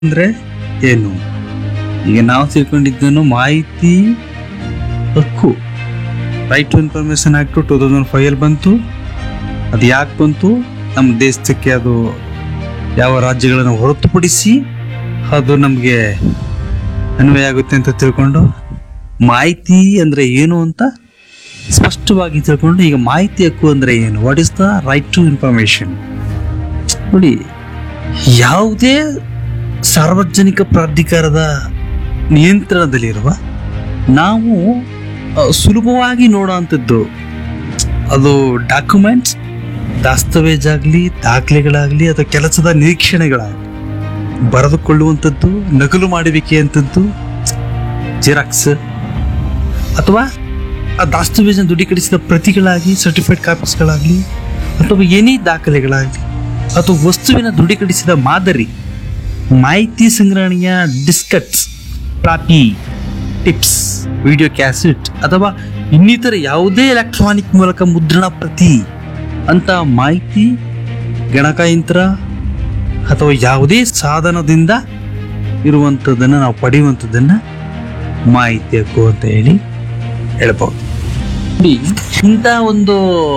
ಅಂದ್ರೆ ಏನು ಈಗ ನಾವು ತಿಳ್ಕೊಂಡಿದ್ದೇನು ಮಾಹಿತಿ ಹಕ್ಕು right to information act two thousand five ಅಲ್ಲಿ ಬಂತು ಅದು ಯಾಕೆ ಬಂತು ನಮ್ಮ ದೇಶಕ್ಕೆ ಅದು ಯಾವ ರಾಜ್ಯಗಳನ್ನು ಹೊರತುಪಡಿಸಿ ಅದು ನಮಗೆ ಅನ್ವಯ ಆಗುತ್ತೆ ಅಂತ ತಿಳ್ಕೊಂಡು ಮಾಹಿತಿ ಅಂದ್ರೆ ಏನು ಅಂತ ಸ್ಪಷ್ಟವಾಗಿ ತಿಳ್ಕೊಂಡು ಈಗ ಮಾಹಿತಿ ಹಕ್ಕು ಅಂದ್ರೆ ಏನು what is the right to information ನೋಡಿ ಯಾವುದೇ ಸಾರ್ವಜನಿಕ ಪ್ರಾಧಿಕಾರದ ನಿಯಂತ್ರಣದಲ್ಲಿರುವ ನಾವು ಅ, ಸುಲಭವಾಗಿ ನೋಡುವಂಥದ್ದು ಅದು ಡಾಕ್ಯುಮೆಂಟ್ಸ್ ದಾಸ್ತವೇಜಾಗಲಿ ದಾಖಲೆಗಳಾಗಲಿ ಅಥವಾ ಕೆಲಸದ ನಿರೀಕ್ಷಣೆಗಳಾಗಲಿ ಬರೆದುಕೊಳ್ಳುವಂಥದ್ದು ನಕಲು ಮಾಡುವಿಕೆಯಂಥದ್ದು ಜೆರಾಕ್ಸ್ ಅಥವಾ ಆ ದಾಸ್ತವೇಜನ್ನು ದೃಢೀಕರಿಸಿದ ಪ್ರತಿಗಳಾಗಿ ಸರ್ಟಿಫೈಡ್ ಕಾಪೀಸ್ಗಳಾಗಲಿ ಅಥವಾ ಏನೇ ದಾಖಲೆಗಳಾಗಲಿ ಅಥವಾ ವಸ್ತುವಿನ ದೃಢೀಕರಿಸಿದ ಮಾದರಿ ಮಾಹಿತಿ ಸಂಗ್ರಹಣೆಯ diskettes floppy tapes video cassette ಅಥವಾ ಇನ್ನಿತರ ಯಾವುದೇ ಎಲೆಕ್ಟ್ರಾನಿಕ್ ಮೂಲಕ ಮುದ್ರಣ ಪ್ರತಿ ಅಂತ ಮಾಹಿತಿ ಗಣಕಯಂತ್ರ ಅಥವಾ ಯಾವುದೇ ಸಾಧನದಿಂದ ಇರುವಂಥದ್ದನ್ನು ನಾವು ಪಡೆಯುವಂಥದ್ದನ್ನು ಮಾಹಿತಿ ಹಕ್ಕು ಅಂತ ಹೇಳಿ ಹೇಳ್ಬೋದು ನೋಡಿ, ಇಂಥ ಒಂದು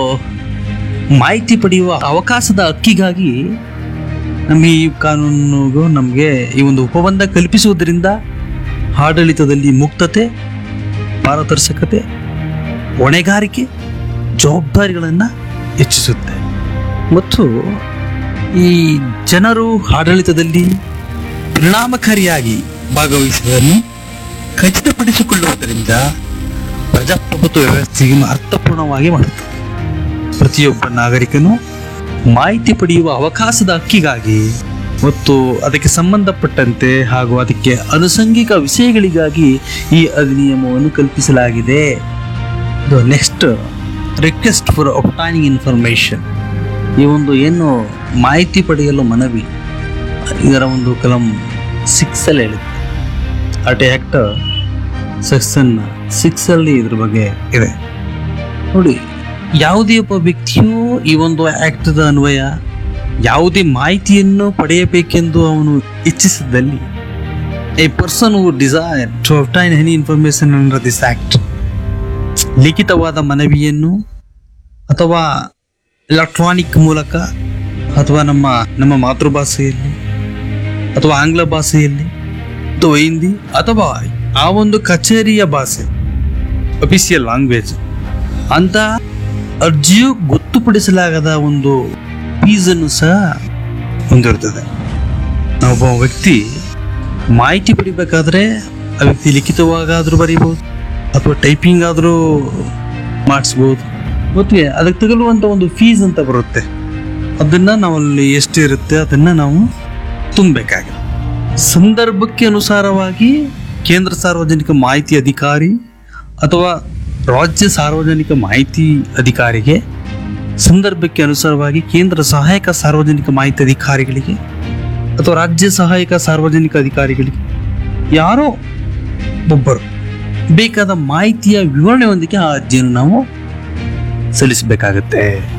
ಮಾಹಿತಿ ಪಡೆಯುವ ಅವಕಾಶದ ಹಕ್ಕಿಗಾಗಿ ನಮಗೆ ಈ ಕಾನೂನಿಗೂ ನಮಗೆ ಈ ಒಂದು ಉಪಬಂಧ ಕಲ್ಪಿಸುವುದರಿಂದ ಆಡಳಿತದಲ್ಲಿ ಮುಕ್ತತೆ ಪಾರದರ್ಶಕತೆ ಹೊಣೆಗಾರಿಕೆ ಜವಾಬ್ದಾರಿಗಳನ್ನು ಹೆಚ್ಚಿಸುತ್ತೆ ಮತ್ತು ಈ ಜನರು ಆಡಳಿತದಲ್ಲಿ ಪರಿಣಾಮಕಾರಿಯಾಗಿ ಭಾಗವಹಿಸುವುದನ್ನು ಖಚಿತಪಡಿಸಿಕೊಳ್ಳುವುದರಿಂದ ಪ್ರಜಾಪ್ರಭುತ್ವ ವ್ಯವಸ್ಥೆಯನ್ನು ಅರ್ಥಪೂರ್ಣವಾಗಿ ಮಾಡುತ್ತದೆ ಪ್ರತಿಯೊಬ್ಬ ನಾಗರಿಕನು ಮಾಹಿತಿ ಪಡೆಯುವ ಅವಕಾಶದ ಹಕ್ಕಿಗಾಗಿ ಮತ್ತು ಅದಕ್ಕೆ ಸಂಬಂಧಪಟ್ಟಂತೆ ಹಾಗೂ ಅದಕ್ಕೆ ಅನುಸಂಗಿಕ ವಿಷಯಗಳಿಗಾಗಿ ಈ ಅಧಿನಿಯಮವನ್ನು ಕಲ್ಪಿಸಲಾಗಿದೆ ಇದು next request for obtaining information ಈ ಒಂದು ಏನು ಮಾಹಿತಿ ಪಡೆಯಲು ಮನವಿ ಇದರ ಒಂದು ಕಲಂ ಸಿಕ್ಸ್ ಅಲ್ಲಿ ಹೇಳಿದೆ R T act section six ಅಲ್ಲಿ ಇದ್ರ ಬಗ್ಗೆ ಇದೆ ನೋಡಿ ಯಾವುದೇ ಒಬ್ಬ ವ್ಯಕ್ತಿಯು ಈ ಒಂದು ಆಕ್ಟದ ಅನ್ವಯ ಯಾವುದೇ ಮಾಹಿತಿಯನ್ನು ಪಡೆಯಬೇಕೆಂದು ಅವನು ಇಚ್ಛಿಸಿದಲ್ಲಿ a person who desire to obtain any information under this act ಲಿಖಿತವಾದ ಮನವಿಯನ್ನು ಅಥವಾ ಎಲೆಕ್ಟ್ರಾನಿಕ್ ಮೂಲಕ ಅಥವಾ ನಮ್ಮ ನಮ್ಮ ಮಾತೃಭಾಷೆಯಲ್ಲಿ ಅಥವಾ ಆಂಗ್ಲ ಭಾಷೆಯಲ್ಲಿ ಅಥವಾ ಹಿಂದಿ ಅಥವಾ ಆ ಒಂದು ಕಚೇರಿಯ ಭಾಷೆ ಅಫಿಷಿಯಲ್ ಲ್ಯಾಂಗ್ವೇಜ್ ಅಂತ ಅರ್ಜಿಯು ಗೊತ್ತುಪಡಿಸಲಾಗದ ಒಂದು ಫೀಸನ್ನು ಸಹ ಹೊಂದಿರುತ್ತದೆ ಒಬ್ಬ ವ್ಯಕ್ತಿ ಮಾಹಿತಿ ಪಡಿಬೇಕಾದ್ರೆ ಆ ವ್ಯಕ್ತಿ ಲಿಖಿತವಾಗಾದ್ರೂ ಬರೀಬಹುದು ಅಥವಾ ಟೈಪಿಂಗ್ ಆದರೂ ಮಾಡಿಸ್ಬೋದು ಮತ್ತು ಅದಕ್ಕೆ ತಗಲುವಂಥ ಒಂದು ಫೀಸ್ ಅಂತ ಬರುತ್ತೆ ಅದನ್ನ ನಾವಲ್ಲಿ ಎಷ್ಟು ಇರುತ್ತೆ ಅದನ್ನ ನಾವು ತುಂಬಬೇಕಾಗಿದೆ ಸಂದರ್ಭಕ್ಕೆ ಅನುಸಾರವಾಗಿ ಕೇಂದ್ರ ಸಾರ್ವಜನಿಕ ಮಾಹಿತಿ ಅಧಿಕಾರಿ ಅಥವಾ ರಾಜ್ಯ ಸಾರ್ವಜನಿಕ ಮಾಹಿತಿ ಅಧಿಕಾರಿಗೆ ಸಂದರ್ಭಕ್ಕೆ ಅನುಸಾರವಾಗಿ ಕೇಂದ್ರ ಸಹಾಯಕ ಸಾರ್ವಜನಿಕ ಮಾಹಿತಿ ಅಧಿಕಾರಿಗಳಿಗೆ ಅಥವಾ ರಾಜ್ಯ ಸಹಾಯಕ ಸಾರ್ವಜನಿಕ ಅಧಿಕಾರಿಗಳಿಗೆ ಯಾರೋ ಒಬ್ಬರು ಬೇಕಾದ ಮಾಹಿತಿಯ ವಿವರಣೆಯೊಂದಿಗೆ ಆ ಅರ್ಜಿಯನ್ನು ನಾವು ಸಲ್ಲಿಸಬೇಕಾಗತ್ತೆ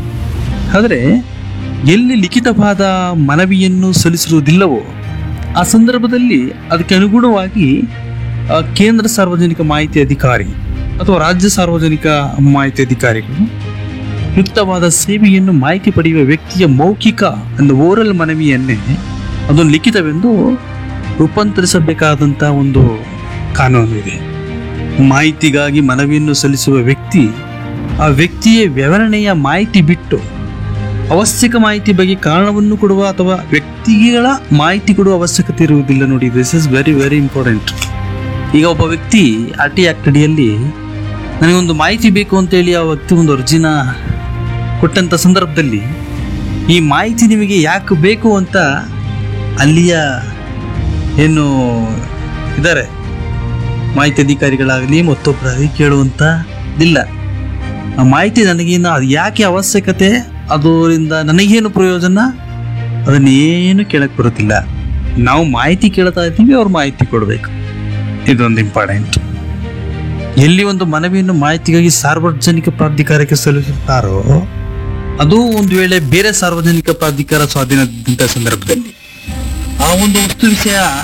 ಆದರೆ ಎಲ್ಲಿ ಲಿಖಿತವಾದ ಮನವಿಯನ್ನು ಸಲ್ಲಿಸಿರುವುದಿಲ್ಲವೋ ಆ ಸಂದರ್ಭದಲ್ಲಿ ಅದಕ್ಕೆ ಅನುಗುಣವಾಗಿ ಆ, ಕೇಂದ್ರ ಸಾರ್ವಜನಿಕ ಮಾಹಿತಿ ಅಧಿಕಾರಿ ಅಥವಾ ರಾಜ್ಯ ಸಾರ್ವಜನಿಕ ಮಾಹಿತಿ ಅಧಿಕಾರಿಗಳು ಯುಕ್ತವಾದ ಸೇವೆಯನ್ನು ಮಾಹಿತಿ ಪಡೆಯುವ ವ್ಯಕ್ತಿಯ ಮೌಖಿಕ ಒಂದು ಓರಲ್ ಮನವಿಯನ್ನೇ ಅದೊಂದು ಲಿಖಿತವೆಂದು ರೂಪಾಂತರಿಸಬೇಕಾದಂಥ ಒಂದು ಕಾನೂನು ಇದೆ ಮಾಹಿತಿಗಾಗಿ ಮನವಿಯನ್ನು ಸಲ್ಲಿಸುವ ವ್ಯಕ್ತಿ ಆ ವ್ಯಕ್ತಿಯ ವಿವರಣೆಯ ಮಾಹಿತಿ ಬಿಟ್ಟು ಅವಶ್ಯಕ ಮಾಹಿತಿ ಬಗ್ಗೆ ಕಾರಣವನ್ನು ಕೊಡುವ ಅಥವಾ ವ್ಯಕ್ತಿಗಳ ಮಾಹಿತಿ ಕೊಡುವ ಅವಶ್ಯಕತೆ ಇರುವುದಿಲ್ಲ ನೋಡಿ this is very very important ಈಗ ಒಬ್ಬ ವ್ಯಕ್ತಿ ಆರ್ ಟಿ ಆಕ್ಟ್ ಅಡಿಯಲ್ಲಿ ನನಗೊಂದು ಮಾಹಿತಿ ಬೇಕು ಅಂತೇಳಿ ಆ ವ್ಯಕ್ತಿ ಒಂದು ಅರ್ಜಿನ ಕೊಟ್ಟಂಥ ಸಂದರ್ಭದಲ್ಲಿ ಈ ಮಾಹಿತಿ ನಿಮಗೆ ಯಾಕೆ ಬೇಕು ಅಂತ ಅಲ್ಲಿಯ ಏನು ಇದ್ದಾರೆ ಮಾಹಿತಿ ಅಧಿಕಾರಿಗಳಾಗಲಿ ಮತ್ತೊಬ್ಬರಾಗಲಿ ಕೇಳುವಂಥದ್ದಿಲ್ಲ ಆ ಮಾಹಿತಿ ನನಗೇನು ಅದು ಯಾಕೆ ಅವಶ್ಯಕತೆ ಅದರಿಂದ ನನಗೇನು ಪ್ರಯೋಜನ ಅದನ್ನೇನು ಕೇಳಕ್ ಬರುತ್ತಿಲ್ಲ ನಾವು ಮಾಹಿತಿ ಕೇಳ್ತಾ ಇದ್ದೀವಿ ಅವ್ರು ಮಾಹಿತಿ ಕೊಡಬೇಕು ಇದೊಂದು ಇಂಪಾರ್ಟೆಂಟ್ ಎಲ್ಲಿ ಒಂದು ಮನವಿಯನ್ನು ಮಾಹಿತಿಗಾಗಿ ಸಾರ್ವಜನಿಕ ಪ್ರಾಧಿಕಾರಕ್ಕೆ ಸಲ್ಲಿಸುತ್ತಾರೋ ಅದು ಒಂದು ವೇಳೆ ಬೇರೆ ಸಾರ್ವಜನಿಕ ಪ್ರಾಧಿಕಾರ ಸ್ವಾಧೀನದಂತ ಸಂದರ್ಭದಲ್ಲಿ ಆ ಒಂದು ವಸ್ತು ವಿಷಯ